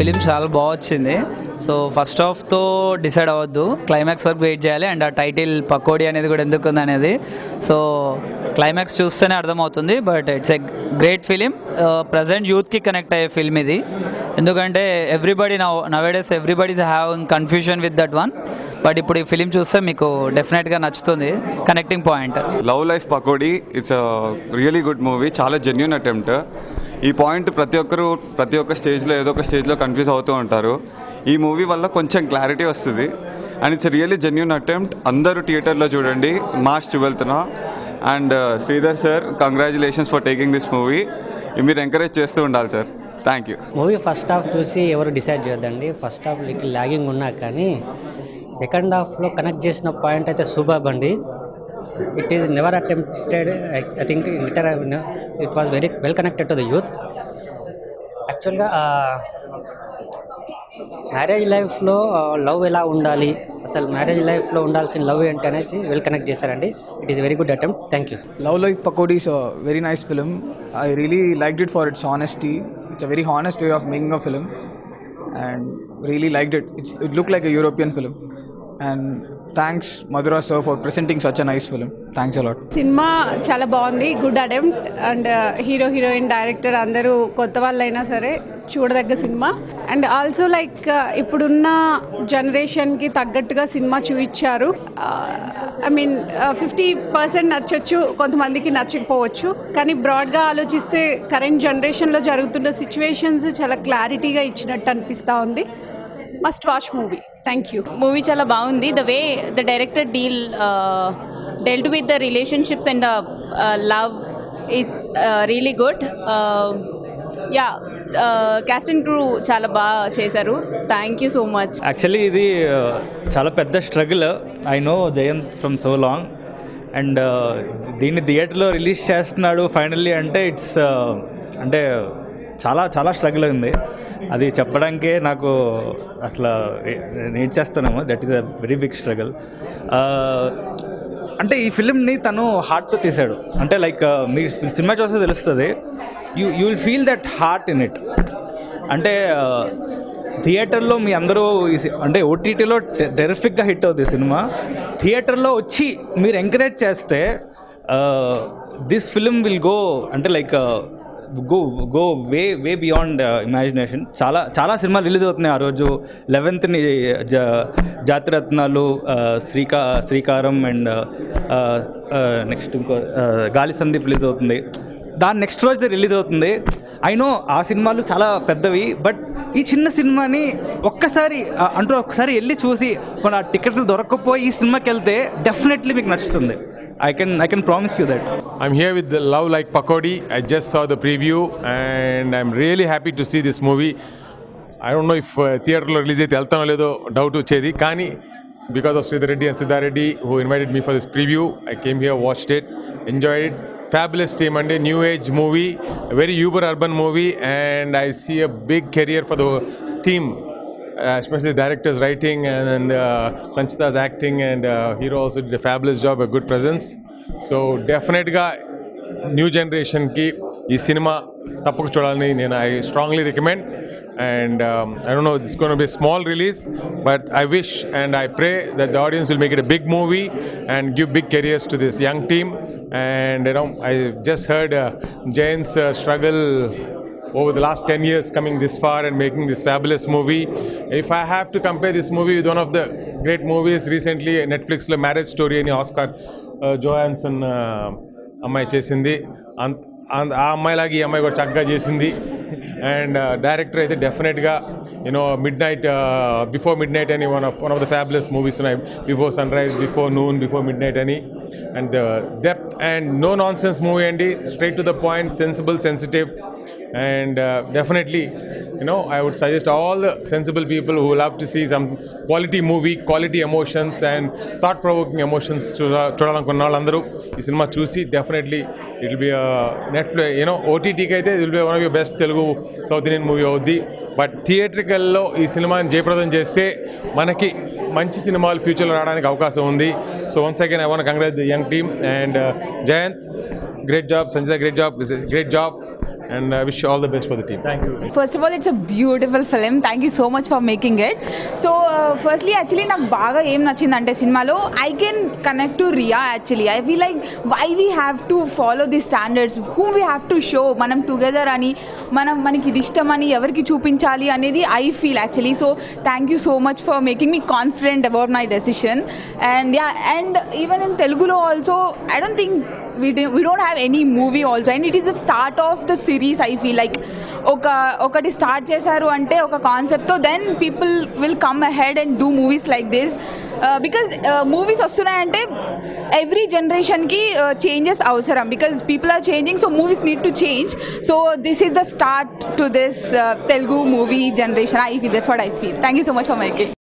Film చాలా బాగా వచ్చింది సో ఫస్ట్ హాఫ్తో డిసైడ్ అవ్వద్దు క్లైమాక్స్ వరకు వెయిట్ చేయాలి అండ్ ఆ టైటిల్ పకోడీ అనేది కూడా ఎందుకు ఉంది అనేది సో క్లైమాక్స్ చూస్తేనే అర్థమవుతుంది but it's a great film present యూత్కి కనెక్ట్ అయ్యే ఫిల్మ్ ఇది ఎందుకంటే everybody now nowadays everybody's have confusion with that one but ఇప్పుడు ఈ ఫిలిం చూస్తే మీకు డెఫినెట్గా నచ్చుతుంది connecting point love life Pakodi it's really good movie చాలా జెన్యున్ అటెంప్ట్ ఈ పాయింట్ ప్రతి ఒక్కరు ప్రతి ఒక్క స్టేజ్లో ఏదో ఒక స్టేజ్లో కన్ఫ్యూజ్ అవుతూ ఉంటారు ఈ మూవీ వల్ల కొంచెం క్లారిటీ వస్తుంది and it's really genuine attempt అందరూ థియేటర్లో చూడండి మార్చ్ ట్వెల్త్న and Sridhar sir congratulations for taking this movie మీరు ఎంకరేజ్ చేస్తూ ఉండాలి sir thank you movie first half చూసి ఎవరు డిసైడ్ చేయొద్దండి ఫస్ట్ హాఫ్ లిటిల్ లాగింగ్ ఉన్నా కానీ సెకండ్ హాఫ్లో కనెక్ట్ చేసిన పాయింట్ అయితే సూపర్ అండి it is never attempted I think ఇటర్ it was very well connected to the youth యాక్చువల్గా మ్యారేజ్ లైఫ్లో లవ్ ఎలా ఉండాలి అసలు మ్యారేజ్ లైఫ్లో ఉండాల్సిన లవ్ ఏంటి అనేసి వెల్ కనెక్ట్ చేశారండి it is very good attempt thank you Love Life Pakodi is a very nice film. I really liked it for its honesty. It's a very honest way of making a film, and really liked it. It's, it looked like a European film, and thanks Madhura sir for presenting such a nice film. Thanks a lot. Cinema చాలా బాగుంది good attempt and hero heroine director అందరూ కొత్త వాళ్ళైనా సరే చూడదగ్గ cinema and also like ఇప్పుడున్న జనరేషన్కి తగ్గట్టుగా సినిమా చూపించారు ఐ మీన్ ఫిఫ్టీ పర్సెంట్ నచ్చొచ్చు కొంతమందికి నచ్చకపోవచ్చు కానీ బ్రాడ్గా ఆలోచిస్తే కరెంట్ జనరేషన్లో జరుగుతున్న సిచ్యువేషన్స్ చాలా క్లారిటీగా ఇచ్చినట్టు అనిపిస్తూ ఉంది must watch movie thank you movie చాలా బాగుంది the way the director deal dealt with the relationships and love is really good yeah cast and crew చాలా బాగా చేశారు thank you so much actually ఇది uh, చాలా పెద్ద struggle I know Jayant from so long and దీన్ని థియేటర్లో release చేస్తున్నాడు finally అంటే ఇట్స్ అంటే చాలా చాలా స్ట్రగుల్ ఉంది అది చెప్పడానికే నాకు అసలు నేను చేస్తానేమో that is a very big struggle అంటే ఈ ఫిలింని తను హార్ట్తో తీశాడు అంటే లైక్ మీరు సినిమా చూస్తే తెలుస్తుంది you you will feel that heart in it అంటే థియేటర్లో మీ అందరూ ఈ సి- అంటే ఓటీటీలో టెరిఫిక్గా హిట్ అవుతుంది సినిమా థియేటర్లో వచ్చి మీరు ఎంకరేజ్ చేస్తే దిస్ ఫిలిం విల్ గో అంటే like go go way way beyond imagination చాలా చాలా సినిమాలు రిలీజ్ అవుతున్నాయి ఆ రోజు లెవెన్త్ని జ జాతిరత్నాలు ఆ, శ్రీకా శ్రీకారం అండ్ నెక్స్ట్ ఇంకో ఆ, గాలి సందీప్ రిలీజ్ అవుతుంది దాని నెక్స్ట్ రోజు రిలీజ్ అవుతుంది ఐ నో ఆ సినిమాలు చాలా పెద్దవి బట్ ఈ చిన్న సినిమాని ఒక్కసారి ఆ, అంటూ ఒక్కసారి వెళ్ళి చూసి మన టికెట్లు దొరకకపోయి ఈ సినిమాకి వెళ్తే డెఫినెట్లీ మీకు నచ్చుతుంది I can I can promise you that I'm here with the Love Like Pakodi. I just saw the preview and I'm really happy to see this movie. I don't know if uh, థియేటర్లో release అయితే వెళ్తానో లేదో doubt వచ్చేది కానీ because of Sridhar Reddy and Siddha Reddy who invited me for this preview I came here watched it enjoyed it fabulous team అండి new age movie very uber urban movie and I see a big career for the team uh, especially the director's writing and, and uh, Sanchita's acting and uh, hero also did a fabulous job, a good presence. So definitely new జనరేషన్కి ఈ cinema తప్పక చూడాలని నేను I strongly recommend and I don't know this gonna be small release but I wish and I pray that the audience will make it a big movie and give big careers to this young team and you know I just heard Jain's struggle over the last 10 years coming this far and making this fabulous movie. If I have to compare this movie with one of the great movies recently, Netflix లో marriage story అని Oscar Johansson అమ్మాయి చేసింది అంత అంత- ఆ అమ్మాయిలాగా ఈ అమ్మాయి కూడా చక్కగా చేసింది అండ్ డైరెక్టర్ అయితే డెఫినెట్గా you know midnight before midnight అని one of one of the fabulous movies ఉన్నాయి before sunrise before noon before midnight అని and depth and no nonsense movie అండి straight to the point sensible sensitive and uh, definitely you know i would suggest all the sensible people who love to see some quality movie quality emotions and thought provoking emotions చూడ చూడాలనుకున్న వాళ్ళందరూ ఈ cinema చూసి definitely it will be Netflix you know ఓటీటీకి అయితే it will be one of your best Telugu south Indian movie అవుద్ది but థియేట్రికల్లో ఈ సినిమాని జయప్రదం చేస్తే మనకి మంచి సినిమాలు ఫ్యూచర్లో రావడానికి అవకాశం ఉంది so once again I want congrat the young team and Jayant great job sanjita great job this is great job and I wish you all the best for the team. Thank you. First of all it's a beautiful film thank you so much for making it so firstly actually నాకు బాగా ఏం నచ్చిందంటే సినిమాలో I can connect to Riya actually I feel like why we have to follow the standards who we have to show మనం together అని మనం మనకి ఇది ఇష్టం అని ఎవరికి చూపించాలి అనేది I feel actually so thank you so much for making me confident about my decision and yeah and even in తెలుగులో also I don't think we, didn't, we don't have any movie also and it is the start of the series i feel like ఒక ఒకటి start చేశారు అంటే ఒక కాన్సెప్ట్తో then people will come ahead and do movies like this because movies వస్తున్నాయంటే every జనరేషన్కి changes అవసరం because people are changing so movies need to change so this is the start to this Telugu movie generation I feel that's what I feel thank you so much for miking